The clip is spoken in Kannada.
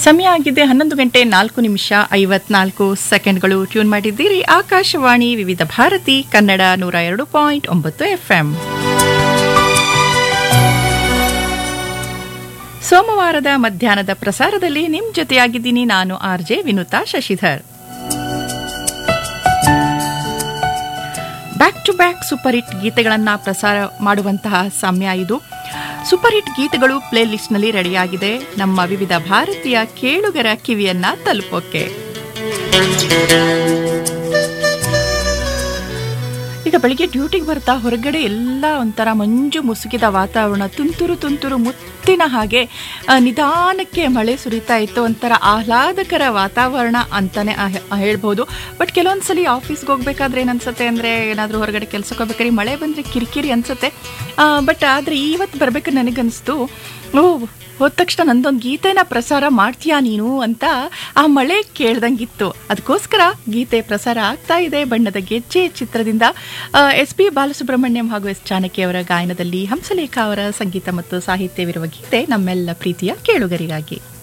ಸಮಯ ಆಗಿದೆ ಹನ್ನೊಂದು ಗಂಟೆ ನಾಲ್ಕು ನಿಮಿಷ ಐವತ್ನಾಲ್ಕು ಸೆಕೆಂಡ್ಗಳು ಟ್ಯೂನ್ ಮಾಡಿದ್ದೀರಿ ಆಕಾಶವಾಣಿ ವಿವಿಧ ಭಾರತಿ ಕನ್ನಡ ನೂರ ಎರಡು ಪಾಯಿಂಟ್ ಒಂಬತ್ತು ಎಫ್ಎಂ ಸೋಮವಾರದ ಮಧ್ಯಾಹ್ನದ ಪ್ರಸಾರದಲ್ಲಿ ನಿಮ್ ಜೊತೆಯಾಗಿದ್ದೀನಿ ನಾನು R J Vinutha Shashidhar back to back super hit ಗೀತೆಗಳನ್ನ ಪ್ರಸಾರ ಮಾಡುವಂತಹ ಸಮಯ ಇದು ಸೂಪರ್ ಹಿಟ್ ಗೀತೆಗಳು ಪ್ಲೇ ಲಿಸ್ಟ್ನಲ್ಲಿ ರೆಡಿಯಾಗಿದೆ ನಮ್ಮ ವಿವಿಧ ಭಾರತೀಯ ಕೇಳುಗರ ಕಿವಿಯನ್ನ ತಲುಪೋಕೆ ಈಗ ಬೆಳಿಗ್ಗೆ ಡ್ಯೂಟಿಗೆ ಬರ್ತಾ ಹೊರಗಡೆ ಎಲ್ಲ ಒಂಥರ ಮಂಜು ಮುಸುಕಿದ ವಾತಾವರಣ ತುಂತುರು ತುಂತುರು ಮುತ್ತಿನ ಹಾಗೆ ಆ, ನಿಧಾನಕ್ಕೆ ಮಳೆ ಸುರಿತಾ ಇತ್ತು ಒಂಥರ ಆಹ್ಲಾದಕರ ವಾತಾವರಣ ಅಂತಾನೆ ಆ- ಹೇಳ್ಬೋದು ಬಟ್ ಕೆಲವೊಂದ್ಸಲಿ ಆಫೀಸ್ಗೆ ಹೋಗ್ಬೇಕಾದ್ರೆ ಏನನ್ಸುತ್ತೆ ಅಂದರೆ ಏನಾದರೂ ಹೊರಗಡೆ ಕೆಲ್ಸಕ್ಕೆ ಹೋಗ್ಬೇಕಾದ್ರೆ ಮಳೆ ಬಂದರೆ ಕಿರಿಕಿರಿ ಅನ್ಸುತ್ತೆ ಬಟ್ ಆದರೆ ಇವತ್ತು ಬರಬೇಕು ನನಗನ್ನಿಸ್ತು ಓ ಹೋದ ತಕ್ಷಣ ನಂದೊಂದು ಗೀತೆನ ಪ್ರಸಾರ ಮಾಡ್ತೀಯಾ ನೀನು ಅಂತ ಆ ಮಳೆ ಕೇಳ್ದಂಗಿತ್ತು ಅದಕ್ಕೋಸ್ಕರ ಗೀತೆ ಪ್ರಸಾರ ಆಗ್ತಾ ಇದೆ ಬಣ್ಣದ ಗೆಜ್ಜೆ ಚಿತ್ರದಿಂದ ಎಸ್ ಪಿ ಬಾಲಸುಬ್ರಹ್ಮಣ್ಯಂ ಹಾಗೂ ಎಸ್ ಜಾನಕಿ ಅವರ ಗಾಯನದಲ್ಲಿ ಹಂಸಲೇಖ ಅವರ ಸಂಗೀತ ಮತ್ತು ಸಾಹಿತ್ಯವಿರುವ ಗೀತೆ ನಮ್ಮೆಲ್ಲ ಪ್ರೀತಿಯ ಕೇಳುಗರಿಗಾಗಿ